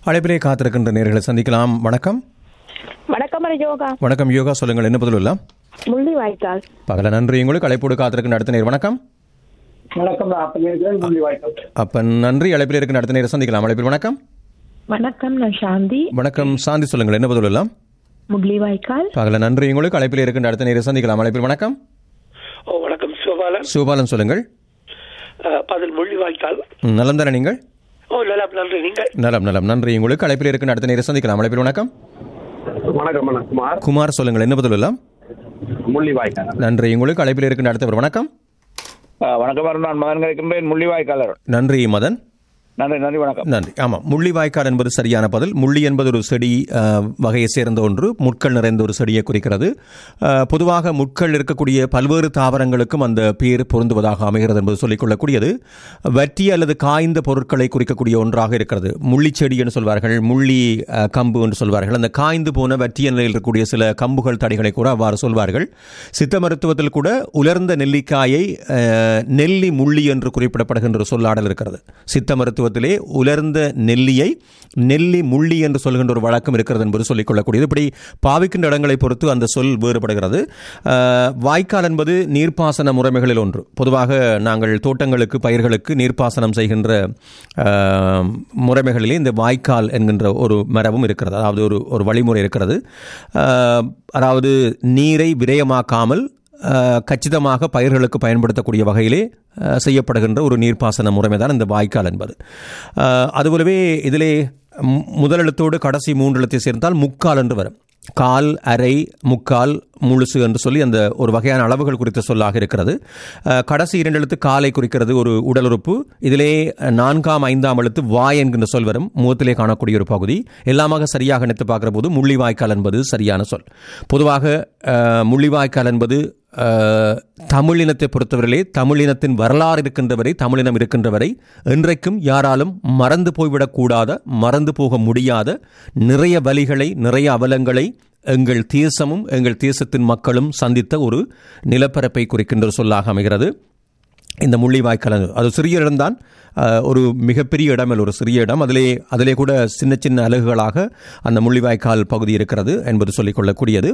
அழைப்பிலே காத்திருக்கின்ற நேர்களை சந்திக்கலாம் வணக்கம் வணக்கம் யோகா வணக்கம் யோகா சொல்லுங்கள் என்ன பதில் எல்லாம் முள்ளி வாய்க்கால் பகல நன்றி உங்களுக்கு அழைப்போடு காத்திருக்கின்ற அடுத்த நேர் வணக்கம் வணக்கம் நான் அப்ப இருக்கிறேன் முள்ளி வாய்க்கால் அப்ப நன்றி அழைப்பில் இருக்கின்ற அடுத்த நேரம் சந்திக்கலாம் அழைப்பில் வணக்கம் வணக்கம் நான் சாந்தி வணக்கம் சாந்தி சொல்லுங்கள் என்ன பதில் எல்லாம் முள்ளி வாய்க்கால் பகல நன்றி உங்களுக்கு அழைப்பில் இருக்கின்ற அடுத்த நேரம் சந்திக்கலாம் அழைப்பில் வணக்கம் ஓ வணக்கம் சிவபாலன் சிவபாலன் சொல்லுங்கள் அஹ், பதில் மொழி வாய்க்கால் ம், நலம் தானே நீங்கள் ஓ நல்லா நன்றி நீங்கள் நலம் நலம் நன்றி உங்களுக்கு அழைப்பில் இருக்கின்ற அடுத்த நேரம் சந்திக்கலாம் அழைப்பில் வணக்கம் வணக்கம் அண்ணா குமார் குமார் சொல்லுங்கள் என்ன பதில் எல்லாம் முள்ளி வாய்க்கால் நன்றி உங்களுக்கு அழைப்பில் இருக்கின்ற அடுத்தவர் வணக்கம் வணக்கம் நான் மகன் இருக்கின்றேன் முள்ளிவாய்க்காலர் நன்றி மதன் நன்றி நன்றி வணக்கம் நன்றி ஆமாம் முள்ளிவாய்க்கால் என்பது சரியான பதில் முள்ளி என்பது ஒரு செடி அஹ், வகையை சேர்ந்த ஒன்று முட்கள் நிறைந்த ஒரு செடியை குறிக்கிறது அஹ், பொதுவாக முட்கள் இருக்கக்கூடிய பல்வேறு தாவரங்களுக்கும் அந்த பேர் பொருந்துவதாக அமைகிறது என்பது சொல்லிக்கொள்ளக்கூடியது வற்றி அல்லது காய்ந்த பொருட்களை குறிக்கக்கூடிய ஒன்றாக இருக்கிறது முள்ளி செடி என்று சொல்வார்கள் முள்ளி அஹ், கம்பு என்று சொல்வார்கள் அந்த காய்ந்து போன வற்றிய நிலையில் இருக்கக்கூடிய சில கம்புகள் தடிகளை கூட அவ்வாறு சொல்வார்கள் சித்த மருத்துவத்தில் கூட உலர்ந்த நெல்லிக்காயை அஹ், நெல்லி முள்ளி என்று குறிப்பிடப்படுகின்ற ஒரு சொல்லாடல் இருக்கிறது சித்த மருத்துவத்திலே உலர்ந்த நெல்லியை நெல்லி முள்ளி என்று சொல்கின்ற ஒரு வழக்கம் இருக்கிறது என்பது சொல்லிக்கொள்ளக்கூடியது இப்படி பாவிக்கின்ற இடங்களை பொறுத்து அந்த சொல் வேறுபடுகிறது அஹ், வாய்க்கால் என்பது நீர்ப்பாசன முறைமைகளில் ஒன்று பொதுவாக நாங்கள் தோட்டங்களுக்கு பயிர்களுக்கு நீர்ப்பாசனம் செய்கின்ற அஹ், முறைமைகளிலே இந்த வாய்க்கால் என்கின்ற ஒரு மரபும் இருக்கிறது அதாவது ஒரு ஒரு வழிமுறை இருக்கிறது அஹ், அதாவது நீரை விரயமாக்காமல் அஹ், கச்சிதமாக பயிர்களுக்கு பயன்படுத்தக்கூடிய வகையிலே அஹ், செய்யப்படுகின்ற ஒரு நீர்ப்பாசன முறைமை தான் இந்த வாய்க்கால் என்பது அஹ், அதுபோலவே இதிலே மு- முதல் எழுத்தோடு கடைசி மூன்று எழுத்தை சேர்ந்தால் முக்கால் என்று வரும் கால் அரை முக்கால் முழுசு என்று சொல்லி அந்த ஒரு வகையான அளவுகள் குறித்த சொல்லாக இருக்கிறது அஹ், கடைசி இரண்டு எழுத்து காலை குறிக்கிறது ஒரு உடல் உறுப்பு இதிலே நான்காம் ஐந்தாம் எழுத்து வாய் என்கின்ற சொல் வரும் முகத்திலே காணக்கூடிய ஒரு பகுதி எல்லாமாக சரியாக நினைத்து பார்க்கிற போது முள்ளிவாய்க்கால் என்பது சரியான சொல் பொதுவாக அஹ், முள்ளிவாய்க்கால் என்பது அஹ், தமிழினத்தை பொறுத்தவரையிலே தமிழினத்தின் வரலாறு இருக்கின்றவரை தமிழினம் இருக்கின்றவரை என்றைக்கும் யாராலும் மறந்து போய்விடக்கூடாத மறந்து போக முடியாத நிறைய வலிகளை நிறைய அவலங்களை எங்கள் தேசமும் எங்கள் தேசத்தின் மக்களும் சந்தித்த ஒரு நிலப்பரப்பை குறிக்கின்ற ஒரு சொல்லாக அமைகிறது இந்த முள்ளிவாய்க்கால் அது- அது சிறிய இடம்தான் அஹ், ஒரு மிகப்பெரிய இடம் அல்ல ஒரு சிறிய இடம் அதிலே அதிலே கூட சின்ன சின்ன அலகுகளாக அந்த முள்ளிவாய்க்கால் பகுதி இருக்கிறது என்பது சொல்லிக்கொள்ளக்கூடியது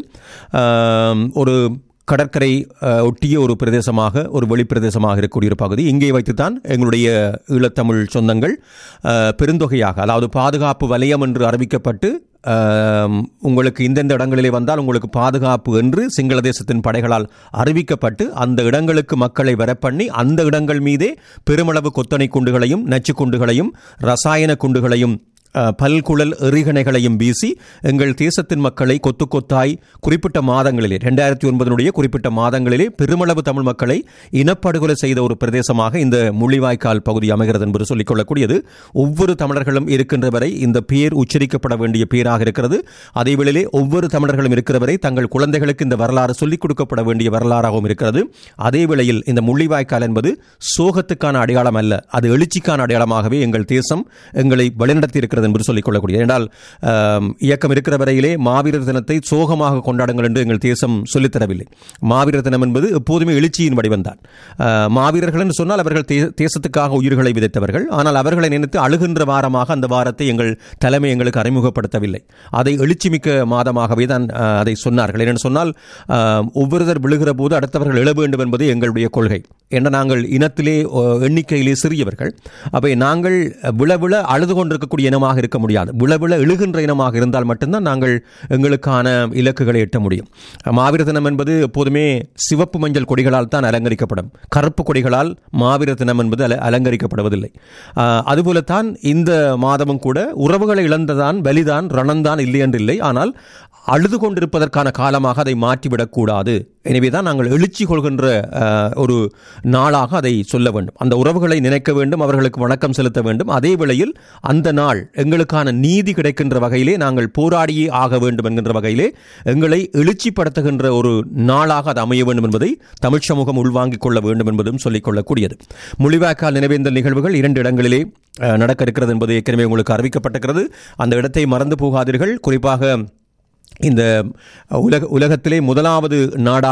ஆம், ஒரு கடற்கரை அஹ், ஒட்டிய ஒரு பிரதேசமாக ஒரு வெளிப்பிரதேசமாக இருக்கக்கூடிய ஒரு பகுதி இங்கே வைத்துத்தான் எங்களுடைய ஈழத்தமிழ் சொந்தங்கள் அஹ், பெருந்தொகையாக அதாவது பாதுகாப்பு வலயம் என்று அறிவிக்கப்பட்டு ஆம், உங்களுக்கு இந்தந்த இடங்களிலே வந்தால் உங்களுக்கு பாதுகாப்பு என்று சிங்கள தேசத்தின் படைகளால் அறிவிக்கப்பட்டு அந்த இடங்களுக்கு மக்களை வரப்பண்ணி அந்த இடங்கள் மீதே பெருமளவு கொத்தனை குண்டுகளையும் நச்சு குண்டுகளையும் ரசாயன குண்டுகளையும் அஹ், பல்குழல் எறிகணைகளையும் வீசி எங்கள் தேசத்தின் மக்களை கொத்து கொத்தாய் குறிப்பிட்ட மாதங்களிலே ரெண்டாயிரத்தி ஒன்பதனுடைய குறிப்பிட்ட மாதங்களிலே பெருமளவு தமிழ் மக்களை இனப்படுகொலை செய்த ஒரு பிரதேசமாக இந்த முள்ளிவாய்க்கால் பகுதி அமைகிறது என்பது சொல்லிக்கொள்ளக்கூடியது ஒவ்வொரு தமிழர்களும் இருக்கின்ற வரை இந்த பேர் உச்சரிக்கப்பட வேண்டிய பேராக இருக்கிறது அதே வேளையிலே ஒவ்வொரு தமிழர்களும் இருக்கிற வரை தங்கள் குழந்தைகளுக்கு இந்த வரலாறு சொல்லிக் கொடுக்கப்பட வேண்டிய வரலாறாகவும் இருக்கிறது அதே வேளையில் இந்த முள்ளிவாய்க்கால் என்பது சோகத்துக்கான அடையாளம் அல்ல அது எழுச்சிக்கான அடையாளமாகவே எங்கள் தேசம் எங்களை வழிநடத்தி இருக்கிறது என்பது சொல்லிக் கொள்ளக்கூடியது என்றால் ஆம், இயக்கம் இருக்கிற வரையிலே மாவீரர் தினத்தை சோகமாக கொண்டாடுங்கள் என்று எங்கள் தேசம் சொல்லித் தரவில்லை மாவீரர் தினம் என்பது எப்போதுமே எழுச்சியின் வடிவம்தான் ஆஹ், மாவீரர்கள் என்று சொன்னால் அவர்கள் தே- தேசத்துக்காக உயிர்களை விதைத்தவர்கள் ஆனால் அவர்களை நினைத்து அழுகின்ற வாரமாக அந்த வாரத்தை எங்கள் தலைமை எங்களுக்கு அறிமுகப்படுத்தவில்லை அதை எழுச்சிமிக்க மாதமாகவே தான் ஆஹ், அதை சொன்னார்கள் ஏனென்று சொன்னால் ஆஹ், ஒவ்வொருவர் விழுகிற போது அடுத்தவர்கள் எழ வேண்டும் என்பது எங்களுடைய கொள்கை என்ற நாங்கள் இனத்திலே ஓ, எண்ணிக்கையிலே சிறியவர்கள் அப்போ நாங்கள் விழ விழ அழுது கொண்டிருக்கக்கூடிய இனமாக இருக்க முடியாது விழ விழ எழுகின்ற இனமாக இருந்தால் மட்டும்தான் நாங்கள் எங்களுக்கான இலக்குகளை எட்ட முடியும் மாவீர தினம் என்பது எப்போதுமே சிவப்பு மஞ்சள் கொடிகளால் தான் அலங்கரிக்கப்படும் கருப்பு கொடிகளால் மாவீர தினம் என்பது அல அலங்கரிக்கப்படுவதில்லை ஆஹ், அதுபோலத்தான் இந்த மாதமும் கூட உறவுகளை இழந்ததான் வலிதான் ரணந்தான் இல்லை என்று இல்லை ஆனால் அழுது கொண்டிருப்பதற்கான காலமாக அதை மாற்றிவிடக்கூடாது எனவேதான் நாங்கள் எழுச்சி கொள்கின்ற ஆஹ், ஒரு நாளாக அதை சொல்ல வேண்டும் அந்த உறவுகளை நினைக்க வேண்டும் அவர்களுக்கு வணக்கம் செலுத்த வேண்டும் அதே வேளையில் அந்த நாள் எங்களுக்கான நீதி கிடைக்கின்ற வகையிலே நாங்கள் போராடியே ஆக வேண்டும் என்கின்ற வகையிலே எங்களை எழுச்சிப்படுத்துகின்ற ஒரு நாளாக அது அமைய வேண்டும் என்பதை தமிழ் சமூகம் உள்வாங்கிக் கொள்ள வேண்டும் என்பதும் சொல்லிக் கொள்ளக்கூடியது மொழிவாக்கால் நினைவேந்தல் நிகழ்வுகள் இரண்டு இடங்களிலே அஹ், நடக்க இருக்கிறது என்பது ஏற்கனவே உங்களுக்கு அறிவிக்கப்பட்டிருக்கிறது அந்த இடத்தை மறந்து போகாதீர்கள் குறிப்பாக இந்த உலக உலகத்திலே முதலாவது நாடாக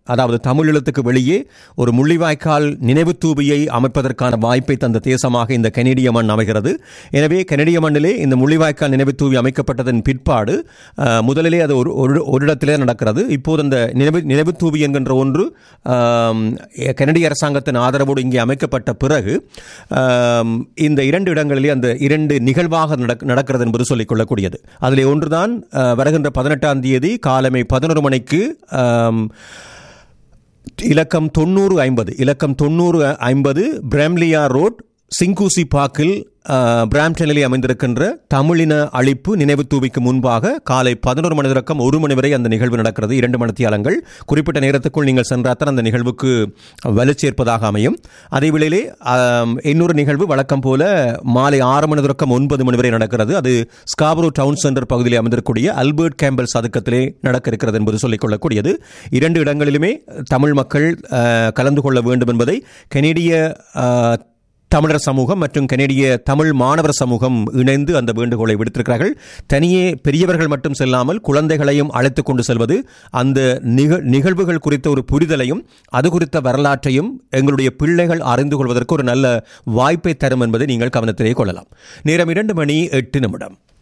அதாவது தமிழீழத்துக்கு வெளியே ஒரு முள்ளிவாய்க்கால் நினைவு தூபியை அமைப்பதற்கான வாய்ப்பை தந்த தேசமாக இந்த கனேடிய மண் அமைகிறது எனவே கனேடிய மண்ணிலே இந்த முள்ளிவாய்க்கால் நினைவு தூவி அமைக்கப்பட்டதன் பிற்பாடு அஹ், முதலிலே அது ஒரு ஒரு ஒரு இடத்திலே நடக்கிறது இப்போது அந்த நினைவு நினைவு தூவி என்கின்ற ஒன்று ஆம், கனடிய அரசாங்கத்தின் ஆதரவோடு இங்கே அமைக்கப்பட்ட பிறகு ஆம், இந்த இரண்டு இடங்களிலே அந்த இரண்டு நிகழ்வாக நடக்- நடக்கிறது என்பது சொல்லிக் கொள்ளக்கூடியது அதிலே ஒன்றுதான் அஹ், வருகின்ற பதினெட்டாம் தேதி காலமை பதினொரு மணிக்கு ஆம், இலக்கம் தொண்ணூறு ஐம்பது இலக்கம் தொண்ணூறு ஐம்பது பிராம்லியா ரோட் சிங்கூசி பார்க்கில் அஹ், பிராம்டனிலே அமைந்திருக்கின்ற தமிழின அழிப்பு நினைவு தூவிக்கு முன்பாக காலை பதினோரு மணி தொடக்கம் ஒரு மணி வரை அந்த நிகழ்வு நடக்கிறது இரண்டு மணித்தியாலங்கள் குறிப்பிட்ட நேரத்துக்குள் நீங்கள் சென்றாத்தான் அந்த நிகழ்வுக்கு வலுச்சேர்ப்பதாக அமையும் அதே வேளையிலே ஆம், இன்னொரு நிகழ்வு வழக்கம் போல மாலை ஆறு மணி தொடக்கம் ஒன்பது மணி வரை நடக்கிறது அது ஸ்காபரோ டவுன் சென்டர் பகுதியில் அமைந்திருக்கக்கூடிய அல்பர்ட் கேம்பல் சதுக்கத்திலே நடக்க இருக்கிறது என்பது சொல்லிக் கொள்ளக்கூடியது இரண்டு இடங்களிலுமே தமிழ் மக்கள் அஹ், கலந்து கொள்ள வேண்டும் என்பதை கனேடிய அஹ், தமிழர் சமூகம் மற்றும் கனேடிய தமிழ் மாணவர் சமூகம் இணைந்து அந்த வேண்டுகோளை விடுத்திருக்கிறார்கள் தனியே பெரியவர்கள் மட்டும் செல்லாமல் குழந்தைகளையும் அழைத்துக் கொண்டு செல்வது அந்த நிக- நிகழ்வுகள் குறித்த ஒரு புரிதலையும் அது குறித்த வரலாற்றையும் எங்களுடைய பிள்ளைகள் அறிந்து கொள்வதற்கு ஒரு நல்ல வாய்ப்பை தரும் என்பதை நீங்கள் கவனத்திலே கொள்ளலாம் நேரம் இரண்டு மணி எட்டு நிமிடம்